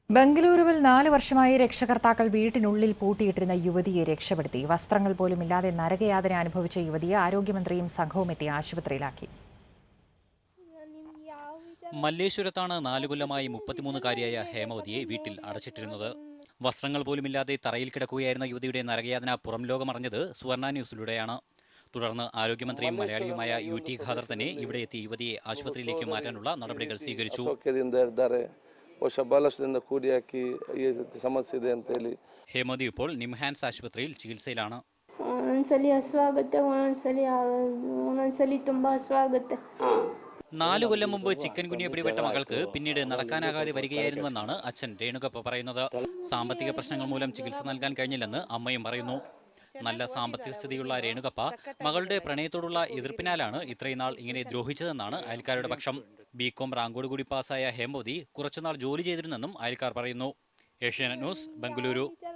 ബംഗളൂരുവിൽ നാല് വർഷമായി രക്ഷകർത്താക്കൾ വീട്ടിനുള്ളിൽ പൂട്ടിയിട്ടിരുന്ന യുവതിയെ രക്ഷപ്പെടുത്തി വസ്ത്രങ്ങൾ പോലും ഇല്ലാതെ നരകയാതന അനുഭവിച്ച യുവതിയെ ആരോഗ്യമന്ത്രിയും സംഘവും എത്തി ആശുപത്രിയിലാക്കി മല്ലേശ്വരത്താണ് നാലു കൊല്ലമായി മുപ്പത്തിമൂന്നുകാരിയായ ഹേമവതിയെ വീട്ടിൽ അടച്ചിട്ടിരുന്നത് വസ്ത്രങ്ങൾ പോലുമില്ലാതെ തറയിൽ കിടക്കുകയായിരുന്ന യുവതിയുടെ നരകയാതന പുറം ലോകമറിഞ്ഞത് സുവർണ ന്യൂസിലൂടെയാണ് തുടർന്ന് ആരോഗ്യമന്ത്രിയും മലയാളിയുമായ യു ടി ഖാദർ തന്നെ ഇവിടെ എത്തി യുവതിയെ ആശുപത്രിയിലേക്ക് ಮಾറ്റാനുള്ള നടപടികൾ ಸ್ವೀಕರಿച്ചു ಸೌಖ್ಯದಿಂದ ಇದ್ದಾರೆ ಬಹುಶಃ ಬಹಳಷ್ಟದಿಂದ ಕೂಡಿ ಹಾಕಿ ಈ ರೀತಿ ಸಮಸ್ಯೆ ಇದೆ ಅಂತ ಹೇಳಿ ഹേമവതി ഇപ്പോൾ നിംഹാൻസ് ಆಸ್ಪತ್ರೆയിൽ ചികിത്ಸയിലാണ് ಒಂದೊಂದ್ಸಲಿ ಹಸುವಾಗುತ್ತೆ ಒಂದೊಂದ್ಸಲಿ ಆ- ಒಂದೊಂದ್ಸಲಿ ತುಂಬಾ ಹಸುವಾಗುತ್ತೆ നാലു കൊല്ലം മുമ്പ് ചിക്കൻ കുനിയെ പിടിപെട്ട മകൾക്ക് പിന്നീട് നടക്കാനാകാതെ വരികയായിരുന്നുവെന്നാണ് അച്ഛൻ രേണുകപ്പ പറയുന്നത് സാമ്പത്തിക പ്രശ്നങ്ങൾ മൂലം ചികിത്സ നൽകാൻ കഴിഞ്ഞില്ലെന്ന് അമ്മയും പറയുന്നു നല്ല സാമ്പത്തിക സ്ഥിതിയുള്ള രേണുകപ്പ മകളുടെ പ്രണയത്തോടുള്ള എതിർപ്പിനാലാണ് ഇത്രയും നാൾ ഇങ്ങനെ ദ്രോഹിച്ചതെന്നാണ് അയൽക്കാരുടെ പക്ഷം ബികോം റാങ്കോട് കൂടി പാസ്സായ ഹേമോദി കുറച്ചുനാൾ ജോലി ചെയ്തിരുന്നെന്നും അയൽക്കാർ പറയുന്നു ഏഷ്യാനെറ്റ് ന്യൂസ് ബംഗളൂരു